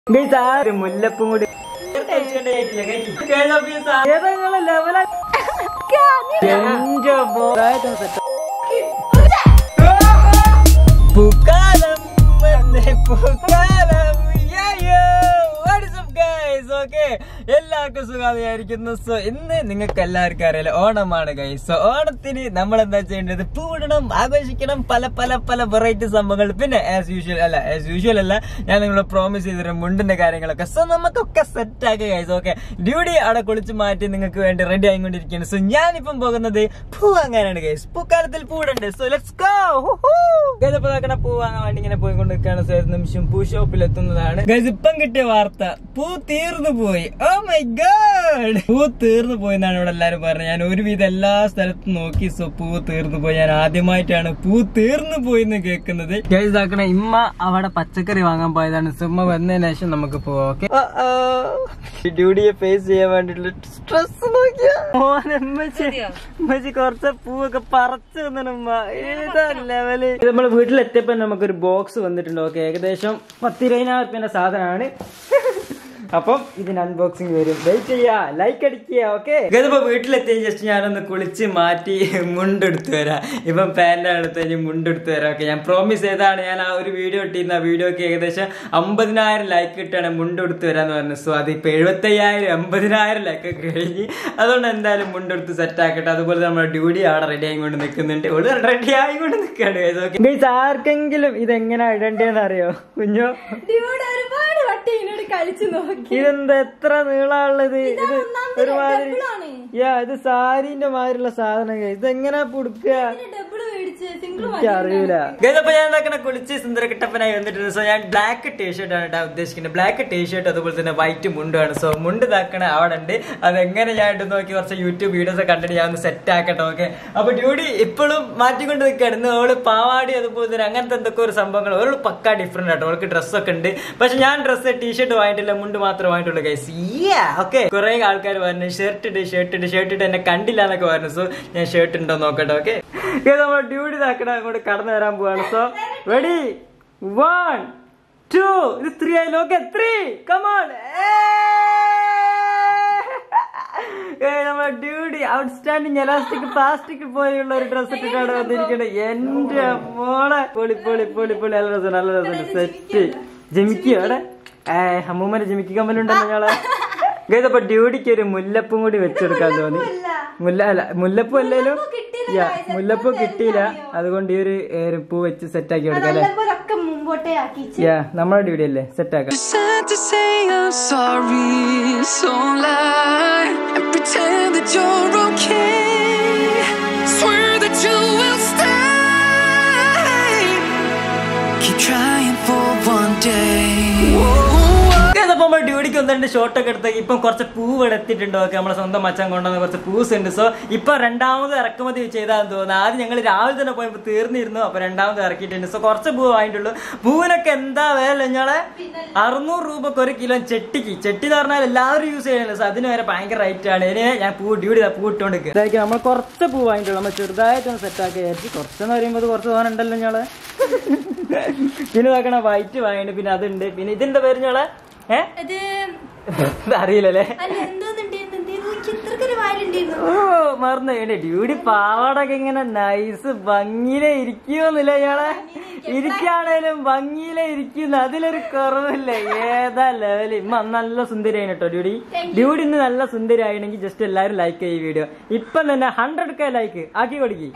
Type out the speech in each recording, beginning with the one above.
Guys ആ ഒരു മുല്ലപ്പും കൂടി ഏതാ ലെവലാ എന്റെ ബോധം സെറ്റ് പൂക്കാലം വന്നേ പൂക്കാലം ഓക്കെ എല്ലാവർക്കും സുഖാതിയായിരിക്കുന്നു സോ ഇന്ന് നിങ്ങൾക്ക് എല്ലാവർക്കും അറിയാലോ ഓണമാണ് ഗൈസ് സോ ഓണത്തിന് നമ്മൾ എന്താ ചെയ്യേണ്ടത് പൂടണം ആഘോഷിക്കണം പല പല പല വെറൈറ്റി സംഭവങ്ങൾ പിന്നെ ആസ് യൂഷ്വൽ അല്ല ആസ് യൂഷ്വൽ അല്ല ഞാൻ നിങ്ങളെ പ്രോമിസ് ചെയ്തിരും മുണ്ടിന്റെ കാര്യങ്ങളൊക്കെ സോ നമുക്കൊക്കെ സെറ്റ് ആക്കുക ഗൈസ് ഓക്കെ ഡ്യൂട്ടി അവിടെ കുളിച്ച് മാറ്റി നിങ്ങൾക്ക് വേണ്ടി റെഡി ആയിക്കൊണ്ടിരിക്കുകയാണ് സോ ഞാനിപ്പം പോകുന്നത് പൂ വാങ്ങാനാണ് ഗൈസ് പൂക്കാലത്തിൽ പൂടുണ്ട് സോ ലെറ്റ്സ് ഗോ ഗൈസ് നോക്കണ പൂ വാങ്ങാൻ വേണ്ടി ഇങ്ങനെ പോയിക്കൊണ്ട് നിൽക്കുകയാണ് സോ ഒരു നിമിഷം പൂ ഷോപ്പിൽ എത്തുന്നതാണ് ഗൈസ് ഇപ്പം കിട്ടിയ വാർത്ത പൂ തീർന്നു പോയി ഓ മൈ ഗോഡ് പൂ തീർന്നു പോയി എന്നാണ് ഇവിടെ എല്ലാരും പറഞ്ഞത് ഞാൻ ഒരുവിധം എല്ലാ സ്ഥലത്തും നോക്കി സോ പൂ തീർന്നു പോയി ഞാൻ ആദ്യമായിട്ടാണ് പൂ തീർന്നു പോയി എന്ന് കേൾക്കുന്നത് ഗൈസ് ആക്കണ ഇമ്മ അവിടെ പച്ചക്കറി വാങ്ങാൻ പോയതാണ് സോ ഉമ്മ വന്നതിന് ശേഷം നമുക്ക് പോവാം ഓക്കെ ഡ്യൂട്ടിയെ ഫേസ് ചെയ്യാൻ വേണ്ടിട്ടുള്ള സ്ട്രെസ് നോക്കിയാ കുറച്ച് പൂവൊക്കെ പറിച്ചു തന്നിടുമ്മ ഏതാ ലെവല് നമ്മൾ വീട്ടിലെത്തിയപ്പോ നമുക്കൊരു ബോക്സ് വന്നിട്ടുണ്ട് ഓക്കെ ഏകദേശം പത്തിരുപതിനായിരം റുപ്യന്റെ സാധനമാണ് അപ്പം ഇതിന് അൺബോക്സിംഗ് വരും വെയിറ്റ് ചെയ്യാ ലൈക്ക് അടിക്കുക ഓക്കെ ഇതിപ്പോ വീട്ടിലെത്തി ജസ്റ്റ് ഞാനൊന്ന് കുളിച്ച് മാറ്റി മുണ്ടെടുത്ത് വരാം ഇപ്പം പാൻ്റാണ് എടുത്ത് കഴിഞ്ഞ് മുണ്ടെടുത്ത് വരാം ഓക്കെ ഞാൻ പ്രോമിസ് ചെയ്താണ് ഞാൻ ആ ഒരു വീഡിയോ ഇട്ടിരുന്ന ആ വീഡിയോക്ക് ഏകദേശം അമ്പതിനായിരം ലൈക്ക് ഇട്ടാണ് മുണ്ടെടുത്ത് വരാന്ന് പറഞ്ഞു സോ അത് ഇപ്പൊ എഴുപത്തയ്യായിരം അമ്പതിനായിരം ലൈക്ക് ഒക്കെ കഴിഞ്ഞ് അതുകൊണ്ട് എന്തായാലും മുണ്ടെടുത്ത് സെറ്റ് ആക്കട്ടെ അതുപോലെ നമ്മുടെ ഡ്യൂട്ടി അവിടെ റെഡി ആയിക്കൊണ്ട് നിൽക്കുന്നുണ്ട് ഇവിടെ റെഡി ആയിക്കൊണ്ട് നിൽക്കുകയാണ് ഗൈസ് ആർക്കെങ്കിലും ഇതെങ്ങനെ ഇടണ്ടേന്ന് അറിയോ കുഞ്ഞോ ഇവിടെ ഒരുപാട് വട്ടം ഇതിനോട് കളിച്ചു നോക്കി ഇതെന്താ എത്ര നീളമുള്ളത് ഇത് ഒന്നാമത്തെ ഒരുമാതിരി double ആണ്. യാ ഇത് സാരിന്റെ മാതിരിയുള്ള സാധനം ഇതെങ്ങനാ പുടുക്കുക ഡബിൾ മേടിച്ച് സിംഗിൾ എനിക്ക് അറിയില്ല അപ്പൊ ഞാൻ എന്താക്കണ കുളിച്ച് സുന്ദര കിട്ടപ്പനായി വന്നിട്ടുണ്ട് സോ ഞാൻ ബ്ലാക്ക് ടീഷർട്ട് ആണ് ഇടാൻ ഉദ്ദേശിക്കുന്നത് ബ്ലാക്ക് ടീഷർട്ട് അതുപോലെ തന്നെ വൈറ്റ് മുണ്ടാണ് സോ മുണ്ട് ഇതാക്കണ അവിടെ ഉണ്ട് അതെങ്ങനെ ഞാൻ ഇട്ട് നോക്കി കുറച്ച് യൂട്യൂബ് വീഡിയോസ് ഒക്കെ കണ്ടിട്ട് ഞാൻ ഒന്ന് സെറ്റ് ആക്കട്ടെ ഓക്കെ അപ്പൊ ഡ്യൂട്ടി ഇപ്പോഴും മാറ്റിക്കൊണ്ട് നിൽക്കുകയാണ് ഇന്ന് ഓള് പാവാടി അതുപോലെ തന്നെ അങ്ങനത്തെ എന്തൊക്കെ ഒരു സംഭവങ്ങൾ ഓള് പക്ക ഡിഫറെന്റ് ആട്ടോ അവൾക്ക് ഡ്രസ്സൊക്കെ ഉണ്ട് പക്ഷെ ഞാൻ ഡ്രസ്സ് ടീഷർട്ട് വാങ്ങിയിട്ടില്ല മുണ്ട് മാത്രം വാങ്ങിയിട്ടുള്ളൂ ഗൈസ് ഓക്കെ കുറെ ആൾക്കാർ പറഞ്ഞു ഷർട്ട് ഇട്ട് ഷർട്ട് ഇട്ട് ഷർട്ട് ഇട്ട് എന്നെ കണ്ടില്ല എന്നൊക്കെ പറഞ്ഞു സോ ഞാൻ ഷർട്ട് ഉണ്ടോ നോക്കട്ടെ ഓക്കെ നമ്മൾ ഡ്യൂട്ടി ഇതാക്കണ അങ്ങോട്ട് കടന്നു വരാൻ പോവാണ് സോ റെഡി വൺ ടു ഇത് ത്രീ ആയാലും ഓക്കെ ത്രീ കമോൺ നമ്മുടെ ഡ്യൂട്ടി ഔട്ട്സ്റ്റാൻഡിങ് എലാസ്റ്റിക് പ്ലാസ്റ്റിക് പോലെയുള്ള ഒരു ഡ്രസ് ഇട്ടിട്ടാണ് വന്നിരിക്കുന്നത് എന്റെ മോളെ പൊളി പൊളി പൊളി പൊളി നല്ല രസം നല്ല രസം സെറ്റ് ജിമിക്കോ അവിടെ ഏ അമ്മൂമ്മന്റെ ജിമിക്ക് കമ്പനി ഉണ്ടല്ലോ ഞങ്ങളെ ഗൈസ് അപ്പൊ ഡ്യൂട്ടിക്ക് ഒരു മുല്ലപ്പും കൂടി വെച്ചെടുക്കാൻ തോന്നി മുല്ല അല്ല മുല്ലപ്പൂ അല്ലേലും കിട്ടിയില്ല യാ guys. മുല്ലപ്പൂ കിട്ടിയില്ല അതുകൊണ്ട് ഈ ഒരു ഏ, ഒരു പൂ വെച്ച് സെറ്റ് ആക്കി കൊടുക്കാം അല്ലേ നല്ലപോലൊക്കെ മുമ്പോട്ടേ ആക്കി യാ നമ്മുടെ ഡ്യൂട്ടി അല്ലേ സെറ്റ് ആക്കാം Sad to say I'm sorry, so lie and pretend that you're okay. Swear that you will stay. Keep trying for one day. അപ്പൊ നമ്മൾ ഡ്യൂട്ടിക്ക് ഒന്ന് രണ്ട് ഷോട്ട് ഒക്കെ എടുത്ത് ഇപ്പം കുറച്ച് പൂവ് ഇവിടെ എത്തിയിട്ടുണ്ട് ഓക്കെ നമ്മളെ സ്വന്തം മച്ചാൻ കൊണ്ടുവന്ന കുറച്ച് പൂസ് ഉണ്ട് സോ ഇപ്പൊ രണ്ടാമത് ഇറക്കുമതി ചെയ്താന്ന് തോന്നുന്നു ആദ്യം ഞങ്ങൾ രാവിലെ തന്നെ പോയപ്പോൾ തീർന്നിരുന്നു അപ്പൊ രണ്ടാമത് ഇറക്കിയിട്ടുണ്ട് സോ കുറച്ച് പൂവ് വാങ്ങിയിട്ടുള്ളൂ പൂവിനൊക്കെ എന്താ വില ഞങ്ങളെ അറുന്നൂറ് രൂപക്ക് ഒരു കിലോ ചെട്ടിക്ക് ചെട്ടി എന്ന് പറഞ്ഞാൽ എല്ലാവരും യൂസ് ചെയ്യുന്നില്ല സോ അതിന് വരെ ഭയങ്കര റേറ്റ് ആണ് ഇതിന് ഞാൻ പൂ ഡ്യൂട്ടി പൂ ഇട്ടുകൊണ്ട് നമ്മൾ കുറച്ച് പൂ വാങ്ങിയിട്ടുള്ളൂ നമ്മൾ ചെറുതായിട്ടൊന്ന് സെറ്റ് ആക്കി വിചാരിച്ചു കുറച്ചെന്ന് പറയുമ്പോൾ കുറച്ച് തോന്നുന്നുണ്ടല്ലോ ഞങ്ങള് പിന്നെ നോക്കണ വൈറ്റ് വാങ്ങിയിട്ട് പിന്നെ അതുണ്ട് പിന്നെ ഇതിന്റെ പേര് ഞങ്ങളെ ഏഹ് ഇത് ഇത് അറിയില്ലല്ലേ അല്ല എന്തോന്നുണ്ടായിരുന്നു എനിക്ക് ഇത്രക്കൊരു വായിലുണ്ടായിരുന്നു ഓ മറന്നു എന്റെ ഡ്യൂട്ടി പാവാടൊക്കെ ഇങ്ങനെ നൈസ് ഭംഗിയിലെ ഇരിക്കുമെന്നില്ല ഇയാളെ ഇരിക്കാണേലും ഭംഗിയിലെ ഇരിക്കുന്നു അതിലൊരു കുറവില്ല ഏതാ ലെവല് ഇമ്മ നല്ല സുന്ദരിയാണ് കേട്ടോ ഡ്യൂട്ടി ഡ്യൂട്ടി ഇന്ന് നല്ല സുന്ദരി ആയിരുന്നെങ്കിൽ ജസ്റ്റ് എല്ലാവരും ലൈക്ക് ചെയ്യും വീഡിയോ ഇപ്പം തന്നെ ഹൺഡ്രഡ് കെ ലൈക്ക് ആക്കി കൊടുക്കി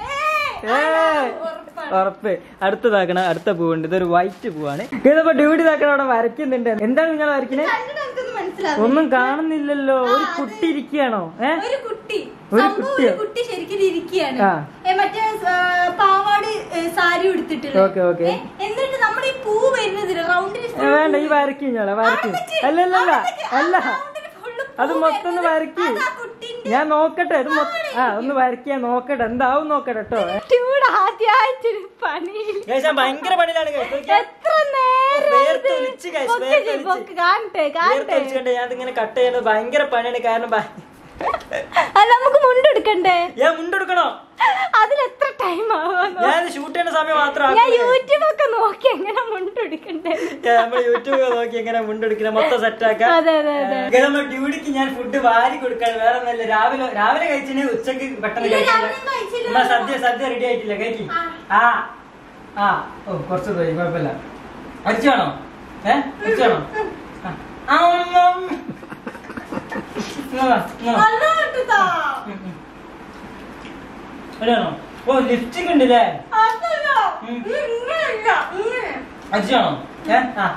ഉറപ്പ് അടുത്തതാക്കണ അടുത്ത പൂവുണ്ട് ഇതൊരു വൈറ്റ് പൂവാണ് ഇതിപ്പോ ഡ്യൂട്ടി താക്കണ അവിടെ വരയ്ക്കുന്നുണ്ട് എന്താണ് നിങ്ങൾ വരയ്ക്കുന്നത് കണ്ടിട്ട് എനിക്കൊന്നും മനസ്സിലാവും ഒന്നും കാണുന്നില്ലല്ലോ ഒരു കുട്ടി ഇരിക്കുകയാണോ ഏ ഒരു കുട്ടി ഒരു സംഭവം കുട്ടിയോ? ഒരു കുട്ടി ശരിക്കും ഇരിക്കുകയാണ് ആ. ഏ, മറ്റേ ആ, പാവാടി ഏ, സാരി ഉടുത്തിട്ടുള്ള ഓക്കെ ഓക്കെ ഏ, എന്നിട്ട് നമ്മുടെ ഈ പൂ വരുന്നത് റൗണ്ടിന് ഏ, വേണ്ട ഈ വരയ്ക്കും ഞാൻ വരയ്ക്കും അല്ല അല്ല അല്ല അല്ല അത് മൊത്തം ഒന്ന് വരയ്ക്ക് ഞാൻ നോക്കട്ടെ ഇത് മൊത്തം ആ ഒന്ന് വരയ്ക്കാൻ നോക്കട്ടെ എന്താവും നോക്കട്ടെ കേട്ടോ ആദ്യമായിട്ടൊരു പണിയിൽ ഭയങ്കര പണിയിലാണ് എത്ര നേരം വേർത്തൊലിച്ച് guys, പൊക്ക് വേർത്തൊലിച്ച്. പൊക്ക് കാണട്ടെ കാണട്ടെ ഞാൻ ഇങ്ങനെ കട്ട് ചെയ്യുന്നത് ഭയങ്കര പണിയാണ് കാരണം ഭ- അല്ല നമുക്ക് മുണ്ടെടുക്കണ്ടേ ഞാൻ മുണ്ടെടുക്കണോ അതിന് എത്ര ടൈം ആവുമെന്നോ ഞാൻ ഷൂട്ട് ചെയ്യുന്ന സമയം മാത്രം ഞാൻ യൂട്യൂബ് ഒക്കെ നോക്കി എങ്ങനെ മുണ്ടെടുക്കണ്ടേ നമ്മൾ യൂട്യൂബ് നോക്കി എങ്ങനെ മുണ്ടെടുക്കുന്ന മൊത്തം സെറ്റ് ആക്കാം അതെ അതെ അതെ ഏ, നമ്മൾ ഡ്യൂട്ടിക്ക് ഞാൻ ഫുഡ് വാരി കൊടുക്കാണ് വേറെ ഒന്നല്ല രാവിലെ രാവിലെ കഴിച്ചിന് ഉച്ചക്ക് പെട്ടെന്ന് ഇല്ല, കഴിച്ചില്ല രാവിലെ കഴിച്ചില്ല. ഉമ്മ സദ്യ സദ്യ റെഡി ആയിട്ടില്ല കഴിക്കി ആ ആ ഓ കുറച്ച് പോയി കുഴപ്പമില്ല അരിച്ചു വേണോ ഏ അരിച്ചു വേണോ ആ. ആ, ഉം, ഉം. ഇങ്ങ് വാ, ഇങ്ങ് വാ. നല്ല കിട്ടുതാ. ഉം, ഉം. വരാണോ ഓ ലിപ്സ്റ്റിക് ഉണ്ട് അല്ലേ അതല്ല. ഉം. ഇങ്ങനെയല്ല, ഇങ്ങനെ. അരിച്ചാണോ ഏ ആ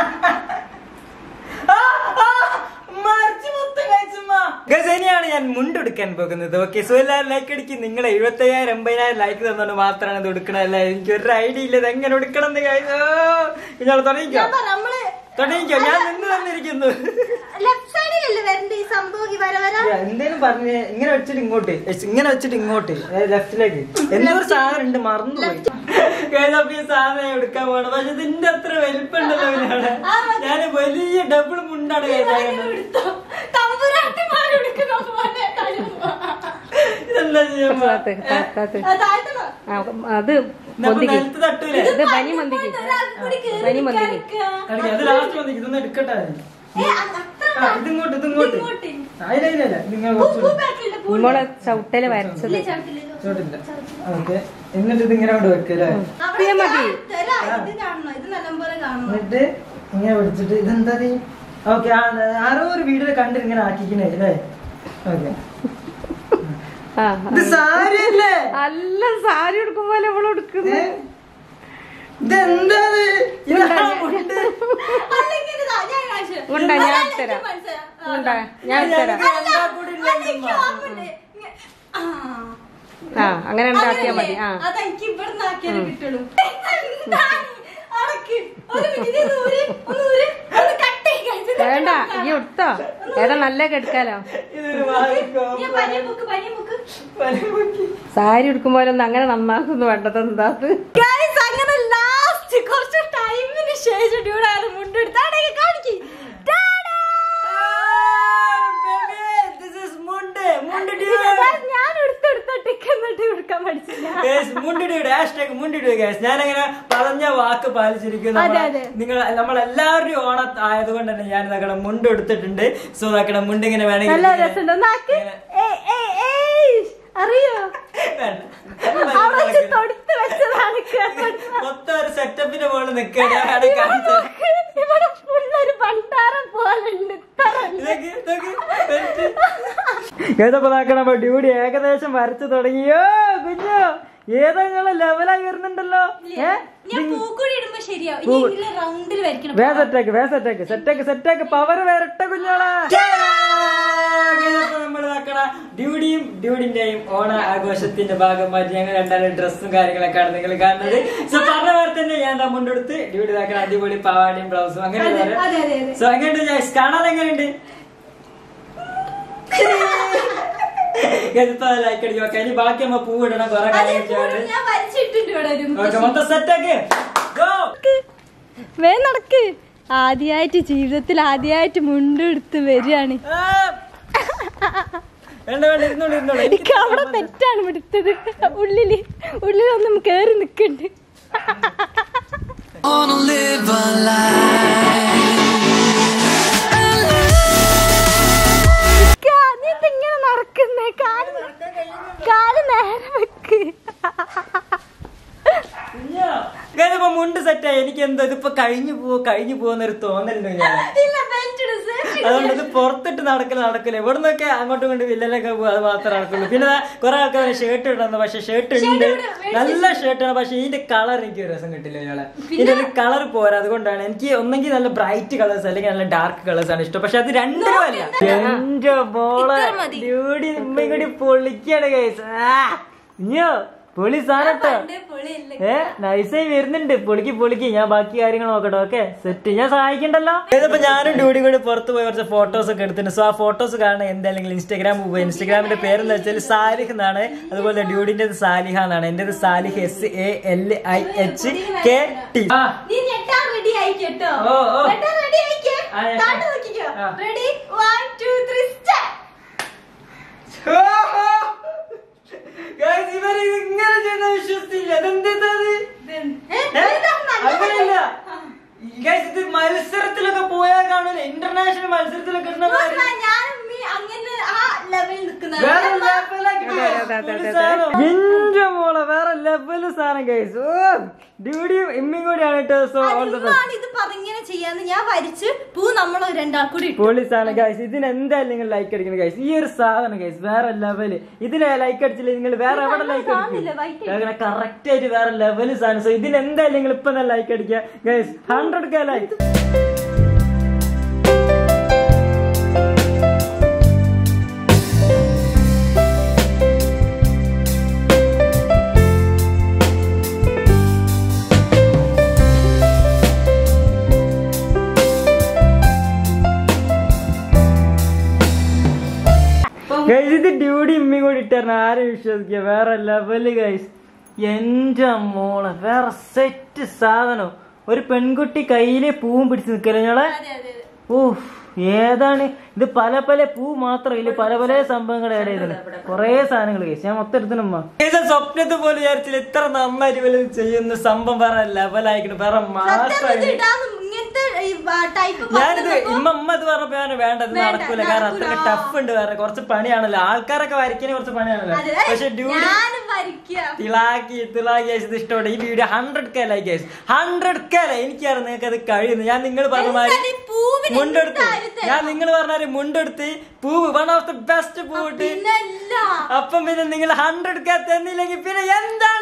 ആ, ആ, മറിച്ച് മൊത്തം കഴിച്ചുമ്മ. Guys, ഇനിയാണ് ഞാൻ മുണ്ടെടുക്കാൻ പോകുന്നത് ഓക്കെ സോ എല്ലാവരും ലൈക്ക് അടിക്കും നിങ്ങൾ എഴുപത്തി അയ്യായിരം എൺപതിനായിരം ലൈക്ക് തന്നോണ്ട് മാത്രമാണ് ഇത് എടുക്കണല്ലേ എനിക്ക് ഒരു ഐഡിയ ഇല്ല ഇത് എങ്ങനെ എടുക്കണം എന്ന് കഴിച്ചോ ഇയാൾ തുടങ്ങിക്കോ ഞാൻ പറ, നമ്മള് തുടങ്ങിക്കോ ഞാൻ നിന്ന് തന്നിരിക്കുന്നു ലെഫ്റ്റ് സൈഡിലല്ലേ വരണ്ടേ ഈ സംഭവം ഈ വര വര എന്തേലും പറഞ്ഞ് ഇങ്ങനെ വെച്ചിട്ട് ഇങ്ങോട്ട് എസ് ഇങ്ങനെ വെച്ചിട്ട് ഇങ്ങോട്ട് ലെഫ്റ്റിലേക്ക് എന്തോ ഒരു സാധനം ഉണ്ട് മറന്നുപോയി Guys, അപ്പൊ ഈ സാധനം എടുക്കാൻ പോകണം പക്ഷെ ഇതിന്റെ അത്ര വലിപ്പുണ്ടല്ലോ ഇതിനവിടെ ആ, മതി. ഞാൻ വലിയ ഡബിൾ മുണ്ടാണ് guys ആകുന്നത്. എടുത്തോ തമ്പുരാട്ടിമാരെടുക്കുന്ന പോലെ തരുമ്പോ. ഇതെന്താ ചെയ്യാൻ പോവാ? താത്ത്, താത്ത്, താത്ത്. ആ, താഴ്ത്തണോ? ആ, അത് ഇതപ്പോ മന്തിക്ക് നിലത്ത് തട്ടൂലേ ഇത് ബനി മന്തിക്ക് ഒരാൾക്ക് കൂടി കേറി ബനി മന്തിക്ക് നിൽക്കുക. കളിക്ക്, അത് ലാസ്റ്റ് മതി ഇതൊന്നും എടുക്കട്ടെ ഏ, അ- അത്ര ആ, ഇതിങ്ങോട്ട് ഇതിങ്ങോട്ട് ഇങ്ങോട്ട്. ആ, ഇല്ല ഇല്ല ഇല്ല നിങ്ങൾ പൂ, പൂ കുറച്ചുകൂടി ബാക്കിലുണ്ട്, പൂ. നമ്മളെ ചവിട്ടല് വരച്ചത് ഇല്ല, ചവിട്ടില്ലല്ലോ. ചോട്ടില്ല ഓക്കെ എന്നിട്ട് ഇത് ഇങ്ങനെ കൊണ്ട് വെക്കല്ലേ അവിടെ ഇത് മതി. ഞാൻ തരാം. ഇത് കാണണം ഇത് നല്ലപോലെ കാണണം എന്നിട്ട് ഇങ്ങനെ പിടിച്ചിട്ട് ഇതെന്താ ഓക്കെ ആരോ ഒരു വീഡിയോ കണ്ടിട്ട് ഇങ്ങനെ ആക്കിക്കണേ അല്ലേ ഓക്കെ ആ ഇത് സാരിയല്ലേ അല്ല സാരി എടുക്കുമ്പോലെ അവള് എടുക്കുന്നു ഇതെന്താ അല്ലെങ്കിൽ ഇതാ, ഞാൻ കാണിച്ചു തരാം. ഉണ്ടാ, ഞാൻ അതെനിക്ക് തരാം. മനസ്സിലായി. ആ, ഉണ്ടാ, ഞാൻ തരാം അല്ല, അതെനിക്ക് ഓർമ്മയുണ്ട്. ഇങ്ങ- ആ. ആ അങ്ങനെ ഉണ്ടാക്കിയാ മതി ആ അങ്ങനെയല്ലേ? അതെനിക്ക് ഇവിടുന്ന് ആക്കിയാലേ കിട്ടുള്ളൂ എന്താണ്? അടക്ക്. ഒരു മിനിറ്റ് ഇത് ഊര്, ഒന്ന് ഊര്, ഒന്ന് cut ചെയ്യ് guys. ഇത് വേണ്ട കാണാം. ഈ എടുത്തോ ഏതാ നല്ല എടുക്കാലോ ഇതൊരു വാങ്ങിക്കോ ഞാൻ പനിയെ മുക്ക്, പനിയെ മുക്ക്. സാരി എടുക്കുമ്പോലൊന്നും അങ്ങനെ നന്നാക്കുന്നു വേണ്ടത് എന്താത് Guys, അങ്ങനെ ലാസ്റ്റ് കുറച്ച് ടൈമിന് ശേഷം ഡ്യൂഡ് ആരും മുണ്ടെടുത്ത് അടങ്ങി കാണിക്ക് ടാടാ! Guys, ഞാൻ എടുത്തെടുത്ത ടിക്ക് എന്നിട്ട് എടുക്കാൻ പഠിച്ചില്ല ഞാനങ്ങനെ പറഞ്ഞ വാക്ക് പാലിച്ചിരിക്കുന്നു അതെ, നമ്മളെ- അതെ. നിങ്ങൾ നമ്മളെല്ലാവരുടെയും ഓണ ആയതുകൊണ്ട് തന്നെ ഞാൻ ഇതാക്കണം മുണ്ട് എടുത്തിട്ടുണ്ട് സോ ഇതാക്കണം മുണ്ട് ഇങ്ങനെ നല്ല വേണമെങ്കിൽ രസമുണ്ട് ഒന്നാക്ക് ഏയ്, ഏയ്, ഏയ്. അറിയോ വേണ്ട. അവിടെ വെച്ച് തൊടുത്ത് വെച്ചതാണ് കേട്ടോ. മൊത്തം ഒരു സെറ്റപ്പിന്റെ മുകളിൽ നിൽക്കുകയാണ് ഞാൻ കാണിച്ചത് നോക്ക്, ഇവിടെ ഫുള്ളൊരു ഭണ്ഡാരം പോലെ ഉണ്ട് ഇതൊക്കെ ഇതൊക്കെ ഏതപ്പോ നോക്കണം ഡ്യൂടി ഏകദേശം വരച്ചു തുടങ്ങിയോ കുഞ്ഞോ ഏതാ നിങ്ങളെ ലെവലായി വരുന്നുണ്ടല്ലോ ഏ ഞാൻ പൂക്കുടി ഇടുമ്പോ ശരിയാവും ഇനി റൗണ്ടിൽ വരയ്ക്കണം വേ സെറ്റാക്ക് വേ സെറ്റാക്ക് സെറ്റാക്ക് സെറ്റാക്ക് പവർ വരട്ടെ കുഞ്ഞോളെ നമ്മൾ ഡ്യൂഡിയും ഡ്യൂഡിന്റെയും ഓണ ആഘോഷത്തിന്റെ ഭാഗമായിട്ട് ഞങ്ങൾ രണ്ടാളും ഡ്രസ്സും കാര്യങ്ങളൊക്കെയാണ് നിങ്ങൾ കാണുന്നത് സോ പറഞ്ഞ പോലെ തന്നെ ഞാൻ ദാ മുണ്ടെടുത്ത് ഡ്യൂഡി ഇതാക്കണം അടിപൊളി പാവാടിയും ബ്ലൗസും അങ്ങനെ അതെ, അതെ, അതെ. സോ എങ്ങനെയുണ്ട് guys? കാണാൻ എങ്ങനെയുണ്ട് ഇതിപ്പോ ലൈക്ക് അടിക്കും ഓക്കെ ഇനി ബാക്കി നമ്മ പൂ ഇടണം കുറെ അതെ, കാര്യം പൂവ് ചെയ്യാണ്ട് ഞാൻ വരച്ചിട്ടുണ്ട് ഇവിടെ ഒരു ഓക്കെ മൊത്തം സെറ്റാക്ക് ഗോ വേ നടക്ക് ആദ്യമായിട്ട് ജീവിതത്തിൽ ആദ്യമായിട്ട് മുണ്ടെടുത്ത് വരികയാണ് വേണ്ട വേണ്ട ഇരുന്നോളൂ ഇരുന്നോളൂ എനിക്ക് അവിടെ തെറ്റാണ് എടുത്തത് ഉള്ളില് ഉള്ളിലൊന്നും കേറി നിക്കണ്ട് Wanna live a life. ഇക്ക, നീ ഇങ്ങനെ നടക്കുന്നേ കാല് കാല് നേരെ വെക്ക് ഇതിപ്പോ മുണ്ട് സെറ്റായി എനിക്ക് എന്തോ ഇതിപ്പോ കഴിഞ്ഞു പോവോ കഴിഞ്ഞു പോകുന്നൊരു തോന്നലുണ്ട് ഞാൻ ഇല്ല ബെൽറ്റ് ഇട് safety അതുകൊണ്ട് ഇത് പുറത്തിട്ട് നടക്കല നടക്കില്ല ഇവിടെ നിന്നൊക്കെ അങ്ങോട്ടും ഇങ്ങോട്ടും വില്ലലൊക്കെ പോകും അത് മാത്രമേ നടക്കുള്ളൂ പിന്നെ ദാ കുറെ ആൾക്കാർ ഷർട്ട് ഇടുന്നു പക്ഷെ ഷർട്ട് ഉണ്ട് നല്ല ഷർട്ടാണ് പക്ഷെ ഇതിന്റെ കളർ എനിക്ക് ഒരു രസം കിട്ടില്ല ഇയാളെ ഇതിന്റെ ഒരു കളർ പോരാ അതുകൊണ്ടാണ് എനിക്ക് ഒന്നെങ്കിൽ നല്ല ബ്രൈറ്റ് കളേഴ്സ് അല്ലെങ്കിൽ നല്ല ഡാർക്ക് കളേഴ്സ് ആണ് ഇഷ്ടം പക്ഷെ അത് രണ്ടും അല്ല എന്റെ മോളെ ഇത്ര മതി. ഡ്യൂടി ഉമ്മയും കൂടി പൊളിക്കാണ് കേസ് ഇഞ്ഞോ പൊളി സാധനട്ടോ പണ്ടേ പൊളിയല്ലേ ഏ നൈസായി വരുന്നുണ്ട് പൊളിക്ക് പൊളിക്ക് ഞാൻ ബാക്കി കാര്യങ്ങൾ നോക്കട്ടെ ഓക്കെ സെറ്റ് ഞാൻ സഹായിക്കണ്ടല്ലോ ഇതിപ്പോ ഞാനും ഡ്യൂട്ടി കൂടി പുറത്ത് പോയി കുറച്ച് ഫോട്ടോസ് ഒക്കെ എടുത്തിട്ടുണ്ട് സോ ആ ഫോട്ടോസ് കാണാൻ എന്തായാലും ഇൻസ്റ്റാഗ്രാം പോയി ഇൻസ്റ്റാഗ്രാമിന്റെ പേരെന്ന് വെച്ചാൽ സാലിഹ് എന്നാണ് അതുപോലെ ഡ്യൂഡിന്റെ സാലിഹ എന്നാണ് എന്റേത് Salih S A L I H K T നീ ഞെട്ടാൻ റെഡി ആയിക്കോ ഓ, ഓ. ഞെട്ടാൻ റെഡി ആയിക്കേ ആ, ഞെട്ടാൻ. താട്ട് നോക്കിക്കോ ആ. Ready one two three start international മത്സരത്തിലൊക്കെ ഇടുന്ന മാതിരി ഞാൻ ഉമ്മി അങ്ങനെ ആ ലെവലിൽ നിൽക്കുന്ന വേറെ ലെവലാക്കി ഇന്റെ മോളെ വേറെ ലെവല് സാധനം ഗൈസ് ഓ ഡ്യൂഡിയും ഇമ്മിയും കൂടിയാണ് കേട്ടോ സോ ഓൾ ദ ബെസ്റ്റ് ഇത് പറഞ്ഞിങ്ങനെ ചെയ്യാന്ന് ഞാൻ വരച്ച് പൂ നമ്മൾ രണ്ടാൾ കൂടി ഇട്ടു. പൊളി സാധനം ഗൈസ് ഇതിന് എന്തായാലും നിങ്ങൾ ലൈക്ക് അടിക്കണം ഗൈസ് ഈ ഒരു സാധനം ഗൈസ് വേറെ ലെവല് ഇതിന് ലൈക്ക് അടിച്ചില്ല നിങ്ങൾ വേറെ എവിടെ ലൈക്ക് കാണുന്നില്ല, white അടിക്കും അങ്ങനെ കറക്റ്റ് ആയിട്ട് വേറെ ലെവല് സാധനം സോ ഇതിന് എന്തായാലും നിങ്ങൾ ഇപ്പൊ തന്നെ ലൈക്ക് അടിക്കുക guys hundred K like guys ഇത് ഡ്യൂഡി ഇമ്മി കൂടി ഇട്ടായിരുന്നു ആരും വിശ്വസിക്കുക വേറെ ലെവല് ഗൈസ് എന്റെ മോളെ വേറെ സെറ്റ് സാധനം ഒരു പെൺകുട്ടി കയ്യിലെ പൂവും പിടിച്ച് നിക്കല്ലേ ഞങ്ങളെ അതെ അതെ അതെ ഓ ഏതാണ് ഇത് പല പല പൂ മാത്രമില്ല പല പല സംഭവങ്ങൾ ആഡ് ചെയ്തത് കൊറേ സാധനങ്ങൾ കഴിച്ചു ഞാൻ മൊത്തം എടുത്തിനമ്മ ഇത് സ്വപ്നത്തിൽ പോലും വിചാരിച്ചില്ല ഇത്ര നന്നായിട്ട് ഇവര് ചെയ്യുന്ന സംഭവം വേറെ ലെവലായിക്കണം വേറെ സത്യം ഇത് മാസമായി ഇടാന്ന് ഇങ്ങനത്തെ ടൈപ്പ് ഞാനിത് ഇമ്മ അമ്മ ഇത് പറഞ്ഞപ്പോ ഞാൻ വേണ്ടത് നടക്കൂല കാരണം അത്രയ്ക്ക് ടഫ് ഉണ്ട് വേറെ കുറച്ച് പണിയാണല്ലോ ആൾക്കാരൊക്കെ വരയ്ക്കാൻ കുറച്ച് പണിയാണല്ലോ പക്ഷെ ഡ്യൂഡി ഞാനും വരയ്ക്കുക തിളാക്കി തിളാക്കി guys, ഇത് ഇഷ്ടപ്പെട്ടു ഈ video hundred K like guys hundred K ലൈ എനിക്കറിയാം നിങ്ങൾക്ക് അത് കഴിയുന്നു ഞാൻ നിങ്ങൾ പറഞ്ഞ മാതിരി ഈ പൂവിന് മുണ്ടെടുത്ത് എന്തായിരുന്നു? ഞാൻ നിങ്ങൾ പറഞ്ഞ മുണ്ടെടുത്ത് പൂവ് വൺ ഓഫ് ദ ബെസ്റ്റ് പൂവ് ഇട്ട് പിന്നല്ല അപ്പം പിന്നെ നിങ്ങൾ ഹൺഡ്രഡ് കെ തന്നില്ലെങ്കിൽ പിന്നെ എന്താണ്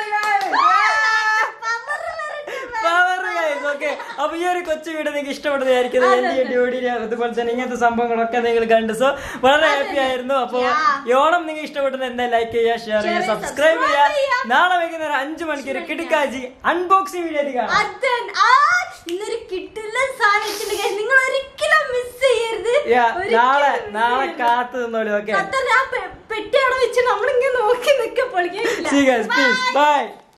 പവർ ഗൈസ് ഓക്കെ അപ്പൊ ഈ ഒരു കൊച്ചു വീഡിയോ നിങ്ങൾക്ക് ഇഷ്ടപ്പെട്ടത് വിചാരിക്കുന്നത് എന്റെ ഡ്യൂഡിനെ അതുപോലെ തന്നെ ഇങ്ങനത്തെ സംഭവങ്ങളൊക്കെ നിങ്ങൾ കണ്ടു സോ വളരെ ഹാപ്പി ആയിരുന്നു അപ്പൊ ഈ ഓണം നിങ്ങൾ ഇഷ്ടപ്പെട്ടത് എന്താ ലൈക്ക് ചെയ്യുക ഷെയർ ചെയ്യുക സബ്സ്ക്രൈബ് ചെയ്യുക നാളെ വൈകുന്നേരം അഞ്ചു മണിക്ക് ഒരു കിടക്കാജി അൺബോക്സിംഗ് വീഡിയോ ആയിട്ട് കാണാം അത് ആ ഇന്നൊരു കിട്ടില്ല സാധനത്തിന്റെ നിങ്ങൾ ഒരിക്കലും മിസ് ചെയ്യരുത് Yeah, ഒരിക്കലും നാളെ miss നാളെ ചെയ്യരുത്. കാത്തു നിന്നോളൂ ഓക്കെ സത്യം, ആ പെ- പെട്ടി അവിടെ വെച്ച് നമ്മളിങ്ങനെ നോക്കി നിൽക്കാൻ പൊളിക്കാൻ See you guys. Peace. Bye.